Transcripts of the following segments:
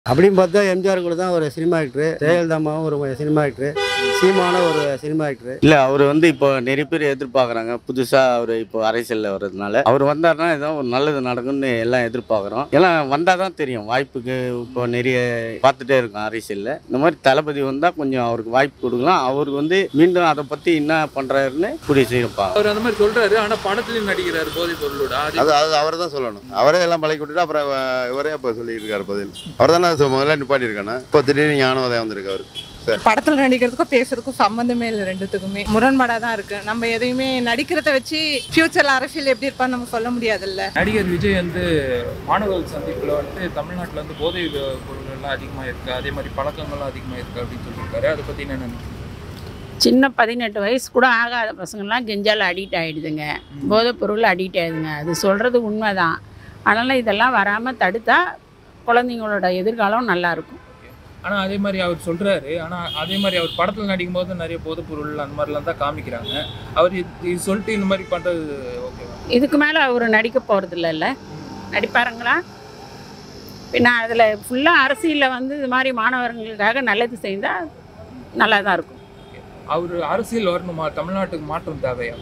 அப்படின்னு பார்த்தா எம்ஜிஆர் கூட தான் ஒரு சினிமா ஆக்டரு ஜெயலலிதாமாவும் ஒரு சினிமா ஆக்டரு சீமான ஒரு சினிமா ஆக்டரு இல்லை அவர் வந்து இப்போ நிறைய பேர் எதிர்பார்க்குறாங்க புதுசாக அவர் இப்போ அரசியலில் வர்றதுனால அவர் வந்தாருன்னா ஏதோ ஒரு நல்லது நடக்கும்னு எல்லாம் எதிர்பார்க்குறோம் எல்லாம் வந்தால் தான் தெரியும் வாய்ப்புக்கு இப்போ நிறைய பார்த்துட்டே இருக்கோம் அரசியலில் இந்த மாதிரி தளபதி வந்தால் கொஞ்சம் அவருக்கு வாய்ப்பு கொடுக்கலாம் அவருக்கு வந்து மீண்டும் அதை பற்றி என்ன பண்ணுறாருன்னு கூடிய செய்யப்பா அவர் அந்த மாதிரி சொல்றாரு ஆனா படத்துலயும் நடிக்கிறாரு போதைப் பொருளோட அது அது அது அவர் தான் சொல்லணும் அவரே எல்லாம் பழக்கி விட்டுட்டு அப்புறம் இவ- இவரே இப்போ சொல்லிட்டு இருக்காரு பதில் அவர் தானே முதல்ல நிப்பாட்டி இருக்கானே இப்போ திடீர்னு ஞானோதயம் வந்திருக்கு அவருக்கு படத்துல நடிக்கிறதுக்கும் பேசுறதுக்கும் சம்மந்தமே இல்லை ரெண்டுத்துக்குமே முரண்பாடா தான் இருக்கு நம்ம எதையுமே நடிக்கிறத வச்சு ஃபியூச்சர்ல அரசியல் எப்படி இருப்பான்னு நம்ம சொல்ல முடியாதுல்ல நடிகர் விஜய் வந்து மாணவர்கள் சந்திப்புல வந்து தமிழ்நாட்டுல வந்து போதை பொருள்கள்லாம் அதிகமா இருக்கு அதே மாதிரி பழக்கங்கள்லாம் அதிகமா இருக்கு அப்படின்னு சொல்லியிருக்காரு அதை பத்தி என்ன நினைக்கிறீங்க சின்ன பதினெட்டு வயசு கூட ஆகாத பசங்கள்லாம் கெஞ்சால் அடிக்ட் ஆகிடுதுங்க போதைப் பொருள் அடிக்ட் ஆகிடுதுங்க அது சொல்கிறது உண்மைதான் அதனால் இதெல்லாம் வராமல் தடுத்தா குழந்தைங்களோட எதிர்காலம் நல்லா இருக்கும் ஆனா அதே மாதிரி அவர் சொல்றாரு ஆனா அதே மாதிரி அவர் படத்துல நடிக்கும் போது நிறைய போதைப் பொருள் அந்த மாதிரிலாம் தான் காமிக்கிறாங்க அவர் இது இது சொல்லிட்டு இந்த மாதிரி பண்றது ஓகேவா இதுக்கு மேலே அவர் நடிக்க போகிறது இல்லைல்ல நடிப்பாருங்களா பின்ன அதில் ஃபுல்லாக அரசியலில் வந்து இது மாதிரி மாணவர்களுக்காக நல்லது செய்தால் நல்லா தான் இருக்கும் அவர் அரசியல் வரணுமா தமிழ்நாட்டுக்கு மாற்றம் தேவையா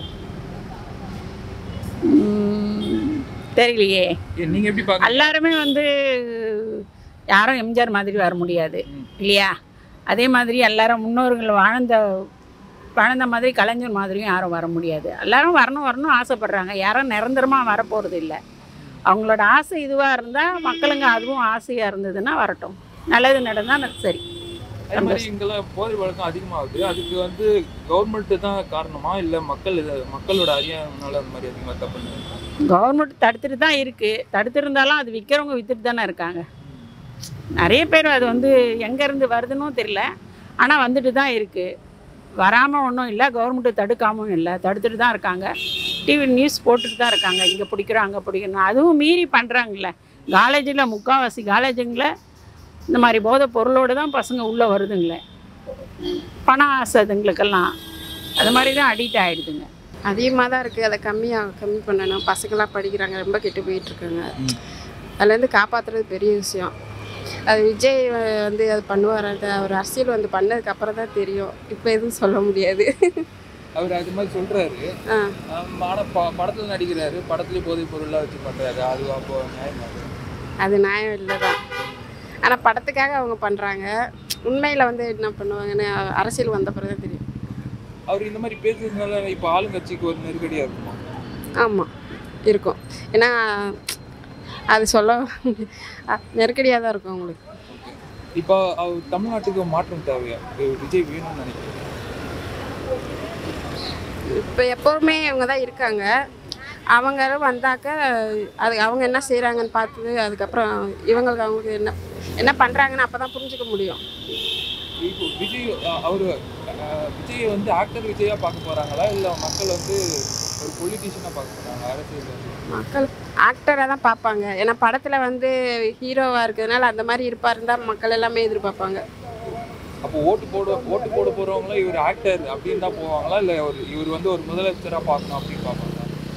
உம், தெரியலையே ஏ, நீங்க எப்படி பாக்க எல்லாருமே வந்து யாரும் எம்ஜிஆர் மாதிரி வர முடியாது ம். இல்லையா அதே மாதிரி எல்லாரும் முன்னோர்கள் வாழ்ந்த வாழ்ந்த மாதிரி கலைஞர் மாதிரியும் யாரும் வர முடியாது எல்லாரும் வரணும் வரணும் ஆசைப்படுறாங்க யாரும் நிரந்தரமாக வரப்போகிறது இல்லை அவங்களோட ஆசை இதுவாக இருந்தால் மக்களுங்க அதுவும் ஆசையாக இருந்ததுன்னா வரட்டும் நல்லது நடந்தால் சரி அதே மாதிரி இங்கெல்லாம் போதை வழக்கம் அதிகமாகுது அதுக்கு வந்து கவர்மெண்ட் தான் காரணமா இல்ல மக்கள் இது மக்களோட அறியாமைனால அந்த மாதிரி அதிகமாக தப்பு பண்ணுறாங்க கவர்மெண்ட் தடுத்துட்டு தான் இருக்குது தடுத்திருந்தாலும் அது விற்கிறவங்க விற்றுட்டு தானே இருக்காங்க நிறைய பேர் அது வந்து எங்கேருந்து வருதுன்னும் தெரியல ஆனால் வந்துட்டு தான் இருக்குது வராமல் ஒன்றும் இல்லை கவர்மெண்ட்டு தடுக்காமல் இல்லை தடுத்துட்டு தான் இருக்காங்க டிவி நியூஸ் போட்டுட்டு தான் இருக்காங்க இங்கே பிடிக்கிறோம் அங்கே பிடிக்கிறோம் அதுவும் மீறி பண்ணுறாங்கல்ல காலேஜில் முக்கால்வாசி காலேஜுங்களில் இந்த மாதிரி போதை பொருளோடு தான் பசங்க உள்ளே வருதுங்களே பணம் ஆசை அதுங்களுக்கெல்லாம் அது மாதிரி தான் அடிக்ட் ஆகிடுதுங்க அதிகமாக தான் இருக்குது அதை கம்மியாக கம்மி பண்ணணும் பசங்களாம் படிக்கிறாங்க ரொம்ப கெட்டு போயிட்டுருக்காங்க அதுலேருந்து காப்பாற்றுறது பெரிய விஷயம் அது விஜய் வ- வந்து அது பண்ணுவார் அது அவர் அரசியல் வந்து பண்ணதுக்கு அப்புறம் தான் தெரியும் இப்போ எதுவும் சொல்ல முடியாது அவர் அது மாதிரி சொல்றாரு ஆ ஆம், ஆனா ப படத்துல நடிக்கிறாரு படத்துலயே போதைப் பொருள்லாம் வச்சு பண்றாரு அது அப்போ நியாயமா அது? அது நியாயம் இல்லை தான் ஆனால் படத்துக்காக அவங்க பண்ணுறாங்க உண்மையில் வந்து என்ன பண்ணுவாங்கன்னு அரசியல் வந்த பிறகு தான் தெரியும் அவர் இந்த மாதிரி பேசுறதுனால இப்போ ஆளுங்கட்சிக்கு ஒரு நெருக்கடியா இருக்குமா ஆமாம் இருக்கும் ஏன்னா அது சொல்ல நெருக்கடியாக தான் இருக்கும் அவங்களுக்கு இப்போ அவர் தமிழ்நாட்டுக்கு மாற்றம் தேவையா இ- விஜய் வேணும்னு நினைக்கிறேன் இப்போ எப்போவுமே இவங்க தான் இருக்காங்க அவங்களும் வந்தாக்க அது அவங்க என்ன செய்கிறாங்கன்னு பார்த்து அதுக்கப்புறம் இவங்களுக்கு அவங்களுக்கு என்ன என்ன பண்ணுறாங்கன்னு அப்போ தான் புரிஞ்சுக்க முடியும் இப்போ விஜய் அ- அவரு அஹ், விஜயை வந்து ஆக்டர் விஜயா பார்க்க போறாங்களா இல்ல மக்கள் வந்து ஒரு பொலிட்டீஷியனா பார்க்க போறாங்க அரசியல் வந்து? மக்கள் ஆக்டராக தான் பார்ப்பாங்க ஏன்னா படத்தில் வந்து ஹீரோவாக இருக்கிறதுனால அந்த மாதிரி இருப்பாருன்னு தான் மக்கள் எல்லாமே எதிர்பார்ப்பாங்க அப்போ ஓட்டு போட ஓட்டு போட போறவங்களும் இவர் ஆக்டர் அப்படின்னு தான் போவாங்களா இல்ல ஒரு இவர் வந்து ஒரு முதலமைச்சரா பார்க்கணும் அப்படின்னு பார்ப்பாங்களா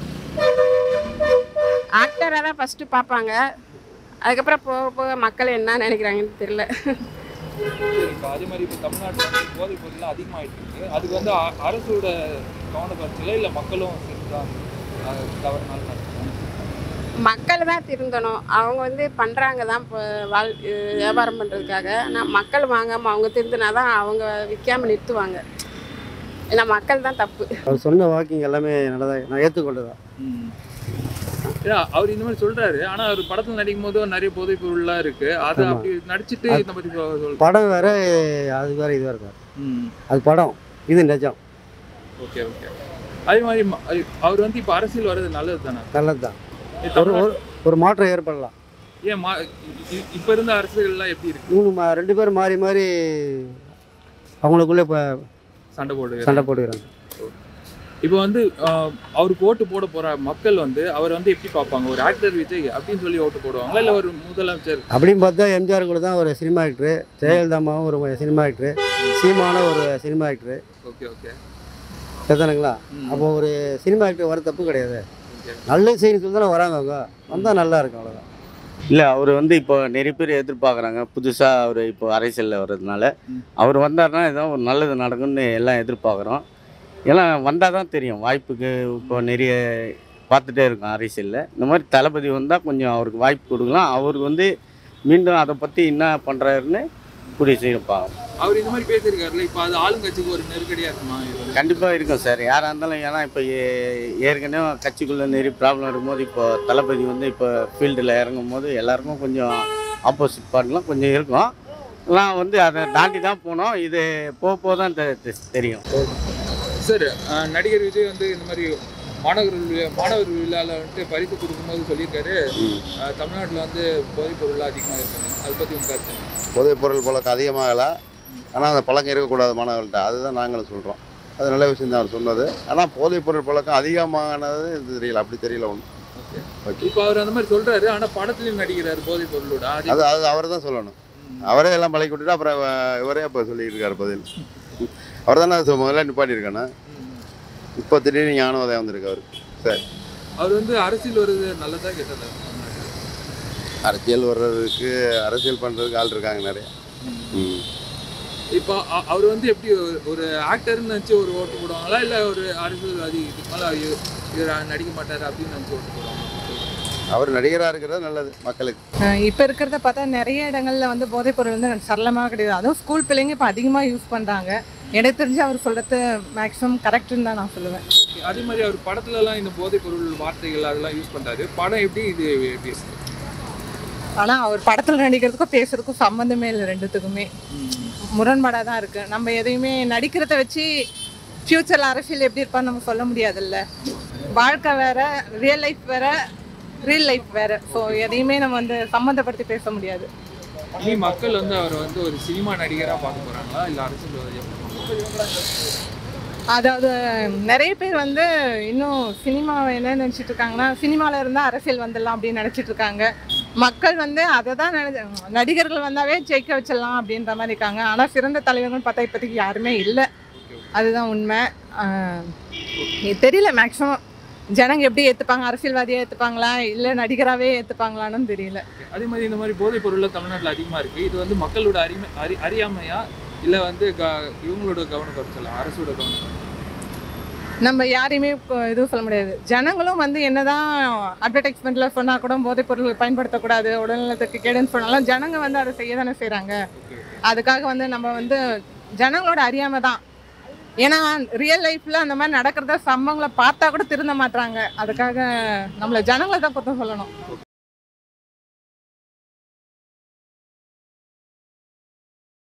ஆக்டராக தான் ஃபஸ்ட்டு பார்ப்பாங்க அதுக்கப்புறம் போக போக மக்கள் என்ன நினைக்கிறாங்கன்னு தெரியல சரி இப்போ அதே மாதிரி இப்போ தமிழ்நாட்டில் வந்து போதைப் பொருள்லாம் அதிகமாகிட்டு இருக்கு அதுக்கு வந்து அ- அரசோட கவனப்பரிசல இல்லை மக்களும் சேர்ந்து தான் அஹ், தவறுனால நடத்துறாங்க மக்கள் தான் திருந்தணும் அவங்க வந்து பண்ணுறாங்க தான் இப்போ வாழ் அஹ் வியாபாரம் பண்ணுறதுக்காக ஆனால் மக்கள் வாங்காமல் அவங்க திருந்தினா தான் அவங்க விற்காம நிறுத்துவாங்க ஏன்னா மக்கள் தான் தப்பு அவர் சொன்ன வாக்கிங் எல்லாமே நல்லதாக நான் ஏற்றுக்கொண்டதான் ஏன்னா அவர் இந்த மாதிரி சொல்றாரு ஆனா அவர் படத்துல நடிக்கும் போது நிறைய போதைப் பொருள்லாம் இருக்கு அதை ஆமா. அப்படி நடிச்சிட்டு அது- இந்த மாதிரி சொல் படம் வேற அது வேற இது வேற வேற. ம் அது படம் இது நிஜம் ஓகே ஓகே அதே மாதிரி ம- அது- அவர் வந்து இப்போ அரசியல் வர்றது நல்லது தானே நல்லது தான் ஏன் ஒரு தமிழ்நாட்டு- ஒரு ஒரு மாற்றம் ஏற்படலாம் ஏன் மா இ- இப்ப இருந்த அரசியல்லாம் எப்படி இருக்கு இவங்க மா- ரெண்டு பேரும் மாறி மாறி அவங்களுக்குள்ளே இப்போ சண்டை போடு சண்டை போட்டுக்கிறாங்க இப்போ வந்து ஆஹ், அவருக்கு ஓட்டு போட போற மக்கள் வந்து அவர் வந்து எப்படி பார்ப்பாங்க ஒரு ஆக்டர் விஜய் அப்படின்னு சொல்லி ஓட்டு போடுவாங்களா இல்ல ஒரு முதலமைச்சர் அப்படின்னு பார்த்தா எம்ஜிஆர் கூட தான் ஒரு சினிமா ஆக்டரு ஜெயலலிதாமாவும் ஒரு சினிமா ஆக்டரு சீமான ஒரு சினிமா ஆக்டரு ஓகே ஓகே சரிதானுங்களா ம். அப்போ ஒரு சினிமா ஆக்டர் வர தப்பு கிடையாது ஓகே நல்ல செய்தி சொல்லி தானே வராங்க அவங்க வந்தால் நல்லா இருக்கும் அவ்வளோதான் இல்லை அவர் வந்து இப்போ நிறைய பேர் எதிர்பார்க்குறாங்க புதுசாக அவர் இப்போ அரசியலில் வர்றதுனால அவர் வந்தார்னா ஏதோ ஒரு நல்லது நடக்கும்னு எல்லாம் எதிர்பார்க்குறோம் எல்லாம் வந்தால் தான் தெரியும் வாய்ப்புக்கு இப்போ நிறைய பார்த்துட்டே இருக்கோம் அரசியலில் இந்த மாதிரி தளபதி வந்தால் கொஞ்சம் அவருக்கு வாய்ப்பு கொடுக்கலாம் அவருக்கு வந்து மீண்டும் அதை பற்றி என்ன பண்ணுறாருன்னு கூடிய சீக்கிரம் பார்க்கலாம் அவர் இந்த மாதிரி பேசியிருக்காருல்ல இப்போ அது ஆளுங்கட்சிக்கு ஒரு நெருக்கடியா இருக்குமா இது? கண்டிப்பாக இருக்கும் சார் யாராக இருந்தாலும் ஏன்னா இப்போ ஏ- ஏற்கனவே கட்சிக்குள்ளே நிறைய ப்ராப்ளம் இருக்கும்போது இப்போ தளபதி வந்து இப்போ ஃபீல்டில் இறங்கும் போது எல்லாருக்கும் கொஞ்சம் ஆப்போசிட் பார்ட்லாம் கொஞ்சம் இருக்கும் எல்லாம் வந்து அதை தாண்டி தான் போனோம் இது போக போக தான் தெ- தெ- தெரியும் சார் அஹ், நடிகர் விஜய் வந்து இந்த மாதிரி மாணவர் விழா மாணவர் விழாவில் வந்துட்டு பரிசு கொடுக்கும்போது சொல்லியிருக்காரு அஹ், தமிழ்நாட்டுல வந்து போதைப் பொருள் அதிகமாக இருக்குன்னு அதை பற்றி உங்க கருத்து என்ன? போதைப் பொருள் பழக்கம் அதிகமாகலை ஆனால் அந்த பழக்கம் இருக்கக்கூடாது மாணவர்கள்ட்ட அதுதான் நாங்களும் சொல்கிறோம் அது நல்ல விஷயம் தான் அவர் சொன்னது ஆனால் போதைப் பொருள் பழக்கம் அதிகமானது இது தெரியல அப்படி தெரியல ஒன்றும் ஓகே இப்போ அவர் அந்த மாதிரி சொல்றாரு ஆனா படத்துலயும் நடிக்கிறாரு போதைப் பொருளோட அது அது அது அவர் தான் சொல்லணும் அவரே எல்லாம் பழக்கி விட்டுட்டு அப்புறம் இவ- இவரே இப்போ சொல்லிட்டு இருக்காரு பதில் அவர் தானே அது முதல்ல நிப்பாட்டியிருக்கானே இப்போ திடீர்னு ஞானோதயம் வந்திருக்கு அவருக்கு சரி அவர் வந்து அரசியல் வருது நல்லதா கெட்டதா தமிழ்நாட்டுல? அரசியல் வர்றதுக்கு அரசியல் பண்ணுறதுக்கு ஆள் இருக்காங்க நிறைய ம் இப்போ அ- அவர் வந்து எப்படி ஒரு- ஒரு ஆக்டர்னு நினச்சி ஒரு ஓட்டு போடுவாங்களா இல்லை ஒரு அரசியல்வாதி இதுக்கு மேலே இவர் நடிக்க மாட்டார் அப்படின்னு நினச்சி ஓட்டு போடுவாங்க அவர் நடிகராக இருக்கிறது நல்லது மக்களுக்கு இப்போ இருக்கிறத பார்த்தா நிறைய இடங்கள்ல வந்து போதைப் பொருள் வந்து சரளமாக கிடையாது அதுவும் ஸ்கூல் பிள்ளைங்க இப்போ அதிகமாக யூஸ் பண்ணுறாங்க எனக்கு தெரிஞ்சு அவர் சொல்கிறது மேக்ஸிமம் கரெக்டுன்னு தான் நான் சொல்லுவேன் அதே மாதிரி அவர் படத்துலலாம் இந்த போதைப் பொருள் வார்த்தைகள் அதெல்லாம் யூஸ் பண்றாரு படம் எப்படி இது எப்படி ஆனால் அவர் படத்தில் நடிக்கிறதுக்கும் பேசுறதுக்கும் சம்மந்தமே இல்லை ரெண்டுத்துக்குமே முரண்பாடாக தான் இருக்குது நம்ம எதையுமே நடிக்கிறத வச்சு ஃப்யூச்சரில் அரசியல் எப்படி இருப்பான்னு நம்ம சொல்ல முடியாதுல்ல வாழ்க்கை வேற ரியல் லைஃப் வேற ரியல் லைஃப் வேற ஸோ எதையுமே நம்ம வந்து சம்மந்தப்படுத்தி பேச முடியாது இனி மக்கள் வந்து அவர் வந்து ஒரு சினிமா நடிகராக பார்க்க போறாங்களா இல்லை அரசியல்வாதியாக அதாவது நிறைய பேர் வந்து இன்னும் சினிமாவை என்ன நினச்சிட்டு இருக்காங்கன்னா சினிமாவில் இருந்தால் அரசியல் வந்துடலாம் அப்படின்னு நினச்சிட்டு இருக்காங்க மக்கள் வந்து அதை தான் நினை நடிகர்கள் வந்தாவே ஜெயிக்க வச்சிடலாம் அப்படின்ற மாதிரி இருக்காங்க ஆனால் சிறந்த தலைவர்கள் பார்த்தா இப்போதைக்கு யாருமே இல்லை அதுதான் உண்மை ஆஹ் இது தெரியல மேக்ஸிமம் ஜனங்க எப்படி ஏற்றுப்பாங்க அரசியல்வாதியாக ஏற்றுப்பாங்களா இல்லை நடிகராகவே ஏற்றுப்பாங்களான்னு தெரியல அதே மாதிரி இந்த மாதிரி போதைப் பொருள்லாம் தமிழ்நாட்டில் அதிகமாக இருக்குது இது வந்து மக்களோட அறிமை அறி அறியாமையா இல்லை வந்து க இவங்களோட கவனம் குறைச்சலாம் அரசோட கவனம் நம்ம யாரையுமே இப்போ எதுவும் சொல்ல முடியாது ஜனங்களும் வந்து என்னதான் அட்வர்டைஸ்மெண்ட்ல சொன்னா கூட போதைப் பொருள் பயன்படுத்தக்கூடாது உடல்நலத்துக்கு கேடுன்னு சொன்னாலும் ஜனங்க வந்து அதை செய்ய தானே செய்கிறாங்க அதுக்காக வந்து நம்ம வந்து ஜனங்களோட அறியாமை தான் ஏன்னா ரியல் லைஃப்ல அந்த மாதிரி நடக்கிறத சம்பவங்களை பார்த்தா கூட திருந்த மாட்றாங்க அதுக்காக நம்மள ஜனங்களை தான் குத்தம் சொல்லணும்